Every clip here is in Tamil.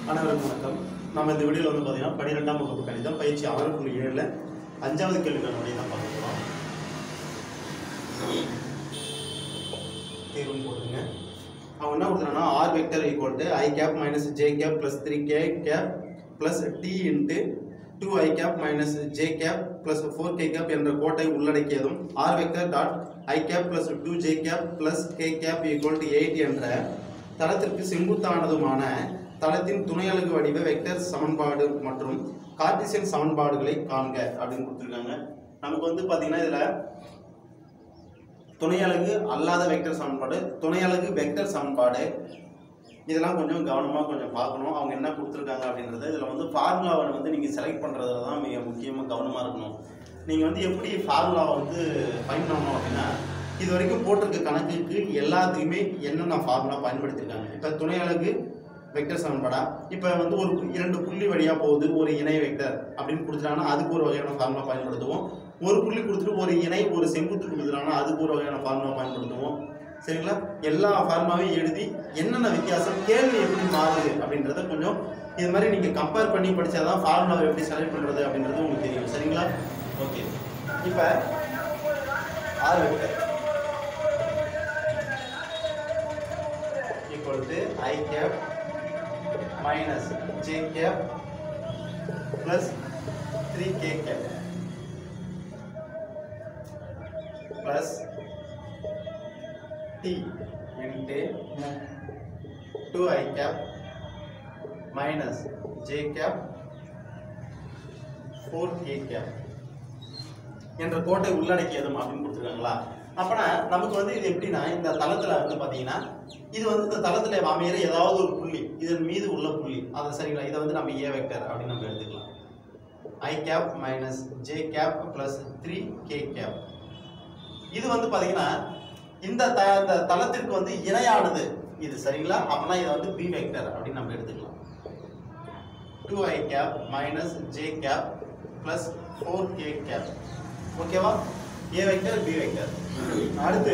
அனைவருக்கும் வணக்கம் நம்ம இந்த வீடியோவில் வந்து பார்த்தீங்கன்னா பன்னிரெண்டாம் வகுப்பு கணிதம் பயிற்சி ஆறு புள்ளி ஏழில் அஞ்சாவது கேள்விக்கான விடையை தான் பார்க்க போகிறோம் தீர்வு போட்டுருங்க அவன் என்ன கொடுத்துறான்னா R vector equal to I cap minus J cap plus three K cap plus T into two I cap minus J cap plus four K cap என்ற கோட்டை உள்ளடக்கியதும் R vector dot I cap plus two J cap plus K cap equal to eight என்ற தளத்திற்கு செங்குத்தானதுமான தளத்தின் துணையலகு வடிவ வெக்டர் சமன்பாடு மற்றும் கார்ட்டீசியன் சமன்பாடுகளை காண்க அப்படின்னு கொடுத்துருக்காங்க நமக்கு வந்து பார்த்தீங்கன்னா இதில் துணையலகு அல்லாத வெக்டர் சமன்பாடு துணையலகு வெக்டர் சமன்பாடு இதெல்லாம் கொஞ்சம் கவனமாக கொஞ்சம் பார்க்கணும் அவங்க என்ன கொடுத்துருக்காங்க அப்படின்றது இதில் வந்து ஃபார்முலாவை வந்து நீங்கள் செலக்ட் பண்ணுறதுல தான் மிக முக்கியமாக கவனமாக இருக்கணும் நீங்கள் வந்து எப்படி ஃபார்முலாவை வந்து ஃபைன் பண்ணணும் அப்படின்னா இது வரைக்கும் போட்டிருக்க கணக்குக்கு எல்லாத்துக்குமே என்னென்ன ஃபார்முலா பயன்படுத்தியிருக்காங்க இப்போ துணையலகு வெக்டர் சமன்பாடா இப்போ வந்து ஒரு இரண்டு புள்ளி வழியாக போகுது ஒரு இணை வெக்டர் அப்படின்னு கொடுத்துட்டாங்கன்னா அதுக்கு ஒரு வகையான ஃபார்முலா பயன்படுத்துவோம் ஒரு புள்ளி கொடுத்துட்டு ஒரு இணை ஒரு செங்குத்து கொடுத்துட்டாங்கன்னா அதுக்கு ஒரு வகையான ஃபார்முலா பயன்படுத்துவோம் சரிங்களா எல்லா ஃபார்முலாவையும் எழுதி என்னென்ன வித்தியாசம் கேள்வி எப்படி மாறுது அப்படின்றத கொஞ்சம் இது மாதிரி நீங்கள் கம்பேர் பண்ணி படிச்சாதான் ஃபார்முலாவை எப்படி செலக்ட் பண்ணுறது அப்படின்றது உங்களுக்கு தெரியும் சரிங்களா ஓகே இப்போ R vector equal to i cap minus j cap plus 3k cap plus t into 2i cap minus j cap 4k cap என்ற கோட்டை உள்ளடக்கியதும் அப்படின்னு கொடுத்துருக்காங்களா அப்பனா நமக்கு வந்து இது எப்படின்னா இந்த தளத்துல வந்து பாத்தீங்கன்னா இது வந்து இந்த தளத்துல அமையிற ஏதாவது ஒரு புள்ளி இதன் மீது உள்ள புள்ளி அதை சரிங்களா இதை வந்து நம்ம ஏ வெக்டர் அப்படின்னு நம்ம எடுத்துக்கலாம் I cap minus J cap plus three K cap இது வந்து பாத்தீங்கன்னா இந்த த இந்த தளத்திற்கு வந்து இணையானது இது சரிங்களா அப்பனா இதை வந்து பி வெக்டர் அப்படின்னு நம்ம எடுத்துக்கலாம் two I cap minus J cap plus four K cap ஓகேவா ஏ வெக்டர் பி வெக்டர் அடுத்து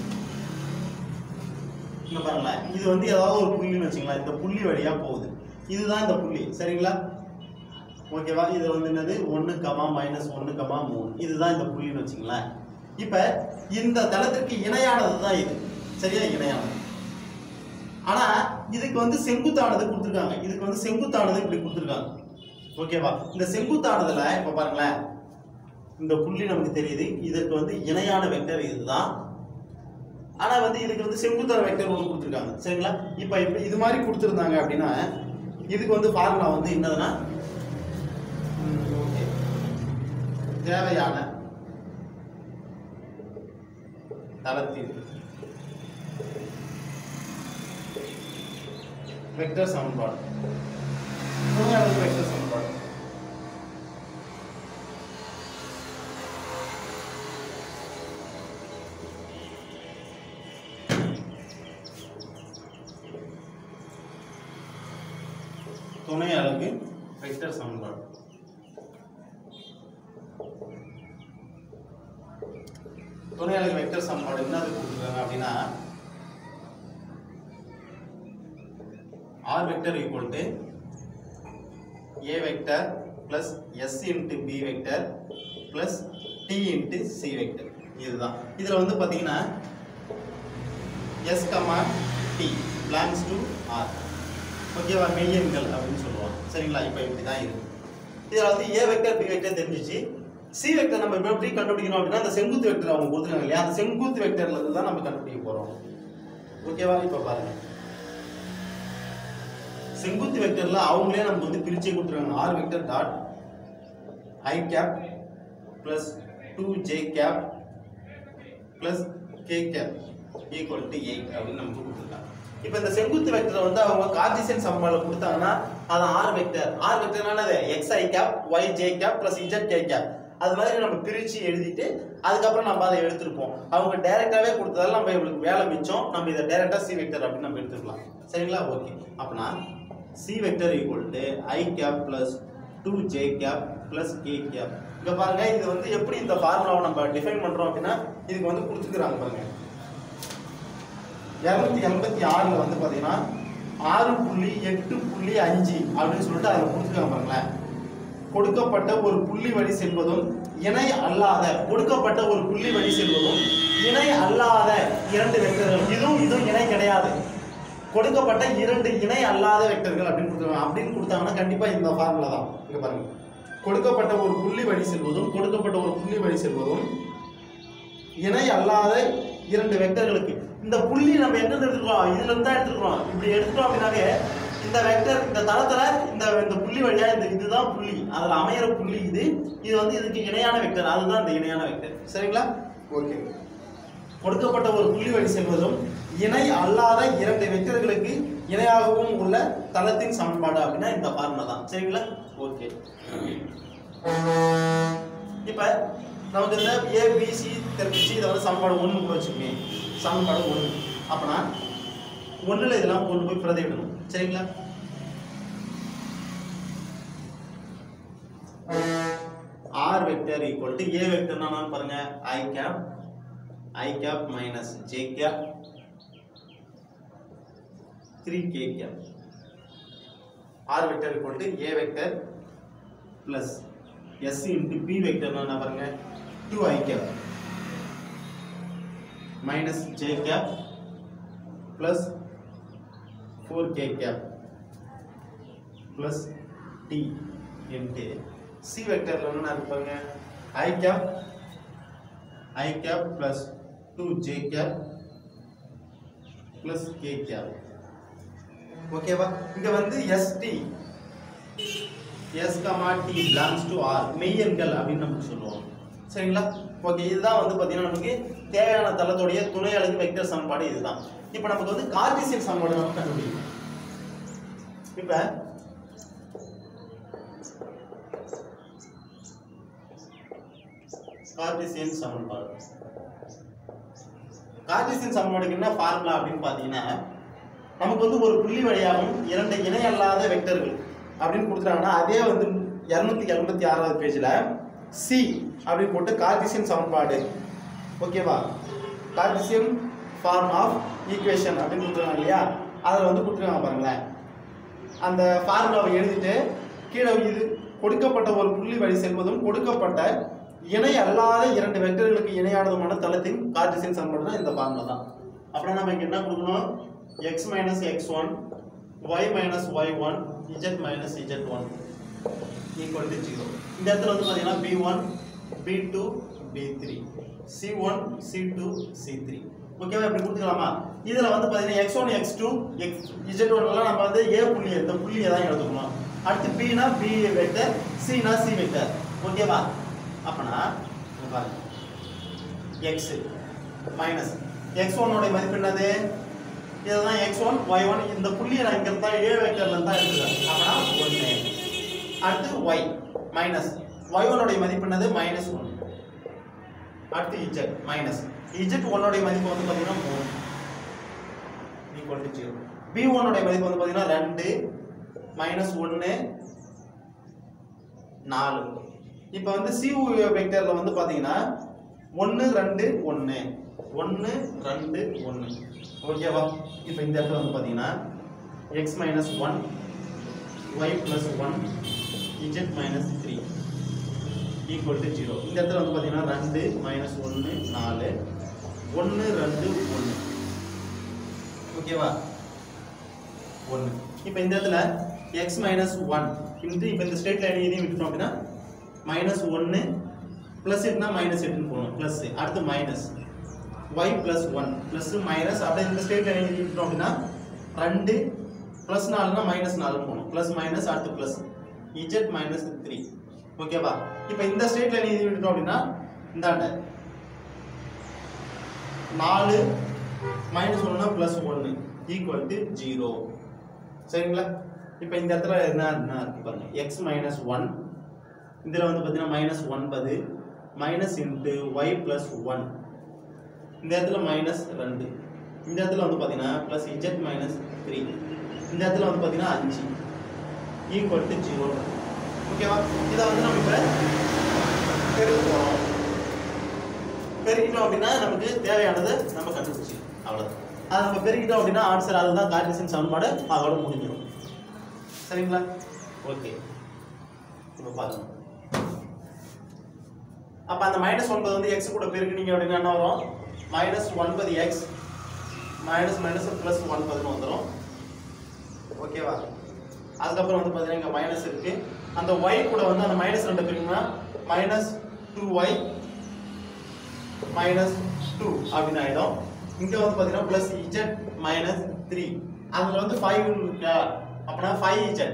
இங்க பாருங்களேன் இது வந்து ஏதாவது ஒரு புள்ளின்னு வச்சுங்களேன் இந்த புள்ளி வழியா போகுது இதுதான் இந்த புள்ளி சரிங்களா ஓகேவா இது வந்து என்னது ஒன்று கமா மைனஸ் ஒன்று கமா மூணு இதுதான் இந்த புள்ளின்னு வச்சுங்களேன் இப்போ இந்த தளத்திற்கு இணையானது தான் இது சரியா இணையானது ஆனா இதுக்கு வந்து செங்குத்தானது கொடுத்துருக்காங்க இதுக்கு வந்து செங்குத்தானது இப்படி கொடுத்துருக்காங்க ஓகேவா இந்த செங்குத்தானதுல இப்போ பாருங்களேன் இந்த புள்ளி நமக்கு தெரியுது இதற்கு வந்து இணையான வெக்டர் இதுதான் ஆனா வந்து இதுக்கு வந்து செங்குத்தான வெக்டர் ஒன்று கொடுத்துருக்காங்க சரிங்களா இப்போ இப்போ இது மாதிரி கொடுத்துருந்தாங்க அப்படின்னா இதுக்கு வந்து ஃபார்முலா வந்து என்னதுன்னா ம், okay. தேவையான தளத்தில் வெக்டர் சமன்பாடு துணையாளர் வெக்டர் சமன்பாடு துணை அலகு வெக்டர் சமன்பாடு துணை அலகு வெக்டர் சமன்பாடு என்ன அது கொடுத்துருக்காங்க அப்படின்னா R vector equal to A vector plus S into B vector plus T into C vector இதுதான் இதில் வந்து பார்த்தீங்கன்னா S comma T belongs to R ஓகேவா மெய்யெண்கள் அப்படின்னு சொல்லுவாங்க சரிங்களா இப்போ இப்படி தான் இருக்கு இதில் வந்து ஏ வெக்டர் பி வெக்டர் தெரிஞ்சிச்சு சி வெக்டர் நம்ம இப்போ எப்படி கண்டுபிடிக்கணும் அப்படின்னா அந்த செங்குத்து வெக்டர் அவங்க கொடுத்துருக்காங்க இல்லையா அந்த செங்குத்து வெக்டர்ல இருந்து தான் நம்ம கண்டுபிடிக்க போகிறோம் ஓகேவா இப்போ பாருங்க செங்குத்து வெக்டர்ல அவங்களே நமக்கு வந்து பிரிச்சே கொடுத்துருக்காங்க R vector dot I cap plus two J cap plus K cap equal to eight அப்படின்னு நமக்கு கொடுத்துருக்காங்க இப்போ இந்த செங்குத்து வெக்டரை வந்து அவங்க கார்டீசியன் சமன்பாடு கொடுத்தாங்கன்னா அது ஆர் வெக்டர் ஆர் வெக்டர்னால X I cap Y J cap plus Z K cap அது மாதிரி நம்ம பிரித்து எழுதிட்டு அதுக்கப்புறம் நம்ம அதை எடுத்திருப்போம் அவங்க டைரெக்டாகவே கொடுத்ததால நம்ம இவங்களுக்கு வேலை மிச்சம் நம்ம இதை டைரெக்டாக சி வெக்டர் அப்படின்னு நம்ம எடுத்துக்கலாம் சரிங்களா ஓகே அப்பனா C vector equal to I cap plus two J cap plus K cap இங்கே பாருங்க இது வந்து எப்படி இந்த ஃபார்முலாவை நம்ம டிஃபைன் பண்ணுறோம் அப்படின்னா இதுக்கு வந்து கொடுத்துக்கிறாங்க பாருங்க இரநூத்தி எண்பத்தி ஆறில் வந்து பார்த்தீங்கன்னா ஆறு புள்ளி எட்டு புள்ளி அஞ்சு அப்படின்னு சொல்லிட்டு அதில் கொடுத்துருக்காங்க பாருங்களேன் கொடுக்கப்பட்ட ஒரு புள்ளி வழி செல்வதும் இணை அல்லாத கொடுக்கப்பட்ட ஒரு புள்ளி வழி செல்வதும் இணை அல்லாத இரண்டு வெக்டர்கள் இதுவும் இதுவும் இணை கிடையாது கொடுக்கப்பட்ட இரண்டு இணை அல்லாத வெக்டர்கள் அப்படின்னு கொடுத்துருவாங்க அப்படின்னு கொடுத்தாங்கன்னா கண்டிப்பா இந்த ஃபார்முலா தான் இங்க பாருங்க கொடுக்கப்பட்ட ஒரு புள்ளி வழி செல்வதும் கொடுக்கப்பட்ட ஒரு புள்ளி வழி செல்வதும் இணை அல்லாத இரண்டு வெக்டர்களுக்கு இந்த புள்ளி நம்ம எங்க இருந்து எடுத்துக்கிறோம் இதுல இருந்து தான் எடுத்துக்கிறோம் இப்படி எடுத்துட்டோம் அப்படின்னாவே இந்த வெக்டர் இந்த தளத்துல இந்த இந்த புள்ளி வழியா இந்த இதுதான் புள்ளி அதுல அமையிற புள்ளி இது இது வந்து இதுக்கு இணையான வெக்டர் அதுதான் இந்த இணையான வெக்டர் சரிங்களா ஓகே கொடுக்கப்பட்ட ஒரு புள்ளி வழி செல்வதும் இணை அல்லாத இரண்டு வெக்டர்களுக்கு இணையாகவும் உள்ள தளத்தின் சமன்பாடு அப்படின்னா இந்த ஃபார்முலா தான் சரிங்களா ஓகே இப்ப நமக்கு இந்த ஏபிசி தெரிஞ்சிச்சு இதை வந்து சமன்பாடு ஒன்று கூட வச்சுக்கோங்க சமன்பாடு ஒன்று அப்பனா ஒண்ணுல இதெல்லாம் கொண்டு போய் பிரதிவிடணும் சரிங்களா R vector equal to A வெக்டர்னா நான் பாருங்க I cap I cap minus J cap three K cap R vector equal to A vector plus S into B வெக்டர்னா என்ன பாருங்க two I cap minus J cap plus four K cap plus T into C வெக்டர்ல என்ன இருப்பாங்க I cap I cap plus two J cap plus K cap ஓகேவா இங்க வந்து S T S comma D belongs to R மெய்யெண்கள் அப்படின்னு நம்ம சொல்லுவோம் சரிங்களா ஓகே இதுதான் வந்து பார்த்தீங்கன்னா நமக்கு தேவையான தளத்துடைய துணை அலகு வெக்டர் சமன்பாடு இதுதான் இப்போ நமக்கு வந்து கார்டீசியன் சமன்பாடு நம்ம கண்டுபிடிக்கணும் இப்போ கார்டீசியன் சமன்பாடு கார்டீசியன் சமன்பாடுக்கு என்ன ஃபார்முலா அப்படின்னு பார்த்தீங்கன்னா நமக்கு வந்து ஒரு புள்ளி வழியாகவும் இரண்டு இணை அல்லாத வெக்டர்கள் அப்படின்னு கொடுத்துட்டாங்கன்னா அதே வந்து இரநூத்தி எண்பத்தி ஆறாவது பேஜில் சி அப்படின்னு போட்டு கார்டீசியன் சமன்பாடு ஓகேவா கார்டீசியன் ஃபார்ம் ஆஃப் ஈக்குவேஷன் அப்படின்னு கொடுத்துருக்காங்க இல்லையா அதில் வந்து கொடுத்துருக்காங்க பாருங்களேன் அந்த ஃபார்முலாவை எழுதிட்டு கீழே இது கொடுக்கப்பட்ட ஒரு புள்ளி வழி செல்வதும் கொடுக்கப்பட்ட இணை அல்லாத இரண்டு வெக்டர்களுக்கு இணையானதுமான தளத்தின் கார்டீசியன் சமன்பாடு தான் இந்த ஃபார்முலா தான் அப்புறம் நம்ம இங்க என்ன கொடுக்கணும் x minus X one Y minus Y one Z minus Z one equal to zero இந்த இடத்துல வந்து பார்த்தீங்கன்னா B one B two B three C one C two C three ஓகேவா இப்படி கொடுத்துக்கலாமா இதில் வந்து பார்த்தீங்கன்னா X one X two X Z ஒன்லாம் நம்ம வந்து ஏ புள்ளி இந்த புள்ளியை தான் எடுத்துக்கணும் அடுத்து பினா பி வெக்டர் சினா சி வெக்டர் ஓகேவா அப்பனா இங்க பாருங்க எக்ஸ் மைனஸ் எக்ஸ் ஒன்னோட மதிப்பு என்னது இதுதான் எக்ஸ் ஒன் ஒய் ஒன் இந்த புள்ளியை நான் இங்க தான் ஏ வெக்டர்ல தான் எடுத்துக்கிறேன் அப்பனா ஒன்று அடுத்து ஒய் மைனஸ் ஒய் ஒன்னோட மதிப்பு என்னது மைனஸ் ஒன் அடுத்து இஜெட் மைனஸ் இஜெட் ஒன்னோட மதிப்பு வந்து பார்த்தீங்கன்னா மூணு ஈக்குவல் டு ஜீரோ பி ஒன்னோட மதிப்பு வந்து பார்த்தீங்கன்னா ரெண்டு மைனஸ் ஒன்று நாலு இப்போ வந்து சி வெக்டர்ல வந்து பார்த்தீங்கன்னா ஒன்று ரெண்டு ஒன்று ஒன்று ரெண்டு ஒன்று ஓகேவா இப்போ இந்த இடத்துல வந்து பார்த்தீங்கன்னா X minus one Y plus one Z minus three equal to zero இந்த இடத்துல வந்து பார்த்தீங்கன்னா ரெண்டு மைனஸ் ஒன்று நாலு ஒன்று ரெண்டு ஒன்று ஓகேவா ஒன்று இப்போ இந்த இடத்துல எக்ஸ் மைனஸ் ஒன் இன்ட்டு இப்போ இந்த ஸ்ட்ரெயிட் லைன் இதையும் விட்டுட்டோம் அப்படின்னா மைனஸ் ஒன்று ப்ளஸ் எட்டுனா மைனஸ் எட்டுன்னு போகணும் ப்ளஸ் அடுத்து minus Y plus one plus minus அப்படியே இந்த ஸ்ட்ரெயிட் லைன் எழுதி விட்டுட்டோம் அப்படின்னா ரெண்டு ப்ளஸ் நாலுனா மைனஸ் நாலுன்னு போகணும் ப்ளஸ் மைனஸ் அடுத்து ப்ளஸ் இஜெட் மைனஸ் த்ரீ ஓகேவா இப்போ இந்த ஸ்ட்ரெயிட் லைன் எழுதி விட்டுட்டோம் அப்படின்னா இந்தாண்ட நாலு மைனஸ் ஒன்னா ப்ளஸ் ஒன்று ஈக்குவல் டு ஜீரோ சரிங்களா இப்போ இந்த இடத்துல என்ன என்ன இருக்கு பாருங்க எக்ஸ் மைனஸ் ஒன் இதில் வந்து பார்த்தீங்கன்னா மைனஸ் ஒன்பது minus into Y plus one இந்த இடத்துல மைனஸ் ரெண்டு இந்த இடத்துல வந்து பார்த்தீங்கன்னா ப்ளஸ் இஜெட் மைனஸ் த்ரீ இந்த இடத்துல வந்து பார்த்தீங்கன்னா அஞ்சு ஈக்குவல் டு ஜீரோ ஓகேவா இதை வந்து நம்ம இப்போ பெருக்க போகிறோம் பெருக்கிட்டோம் அப்படின்னா நமக்கு தேவையானதை நம்ம கண்டுபிடிச்சி அவ்வளோதான் அதை நம்ம பெருக்கிட்டோம் அப்படின்னா ஆன்சர் அதுதான் கார்டீசியன் சமன்பாடு அதோட முடிஞ்சிடும் சரிங்களா ஓகே இப்போ பாருங்க அப்போ அந்த மைனஸ் ஒன்பது வந்து எக்ஸ் கூட பெருக்குனீங்க அப்படின்னா என்ன வரும் மைனஸ் ஒன்பது எக்ஸ் மைனஸ் மைனஸ் ப்ளஸ் ஒன்பதுன்னு வந்துடும் ஓகேவா அதுக்கப்புறம் வந்து பார்த்தீங்கன்னா இங்கே மைனஸ் இருக்கு அந்த ஒய் கூட வந்து அந்த மைனஸ் ரெண்டு பெருக்குன்னா minus two Y minus two அப்படின்னு ஆகிடும் இங்கே வந்து பார்த்தீங்கன்னா ப்ளஸ் இஜெட் மைனஸ் த்ரீ அதில் வந்து ஃபைவ் இருக்கா அப்படின்னா five Z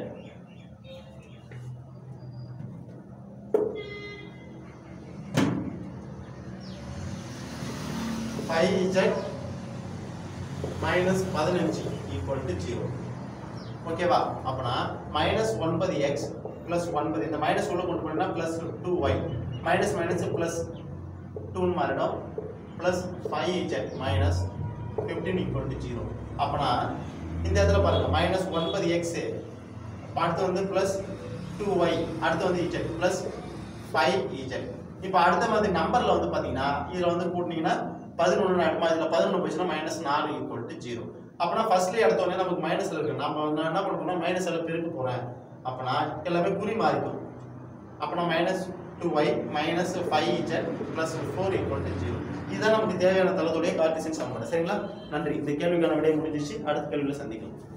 five Z minus பதினஞ்சு ஈக்குவல் டு ஜீரோ ஓகேவா அப்பனா மைனஸ் ஒன்பது எக்ஸ் ப்ளஸ் ஒன்பது இந்த மைனஸ் உள்ள கொண்டு போனீங்கன்னா plus two Y minus minus plus டூன்னு மாறிடும் plus five Z minus fifteen equal to zero அப்பனா இந்த இடத்துல பாருங்க மைனஸ் ஒன்பது எக்ஸு அடுத்து வந்து ப்ளஸ் டூ ஒய் அடுத்து வந்து இஜெட் ப்ளஸ் ஃபைவ் இஜெட் இப்போ அடுத்த மாதிரி நம்பரில் வந்து பார்த்தீங்கன்னா இதில் வந்து கூட்டினீங்கன்னா பதினொன்று நடக்குமா இதில் பதினொன்று போச்சுன்னா மைனஸ் நாலு ஈக்குவல் டு ஜீரோ அப்போனா ஃபர்ஸ்ட்லேயே எடுத்தோடனே நமக்கு மைனஸில் இருக்கு நம்ம நான் என்ன பண்ண போனால் மைனஸில் பெருக்க போகிறேன் அப்போனா எல்லாமே குறி மாறிக்கும் அப்போனா minus two Y minus five Z plus four equal to zero இதுதான் நமக்கு தேவையான தளத்துடைய கார்டிசியன் சமன்பாடு சரிங்களா நன்றி இந்த கேள்விக்கான விடையை முடிஞ்சிச்சு அடுத்த கேள்வியில் சந்திக்கலாம்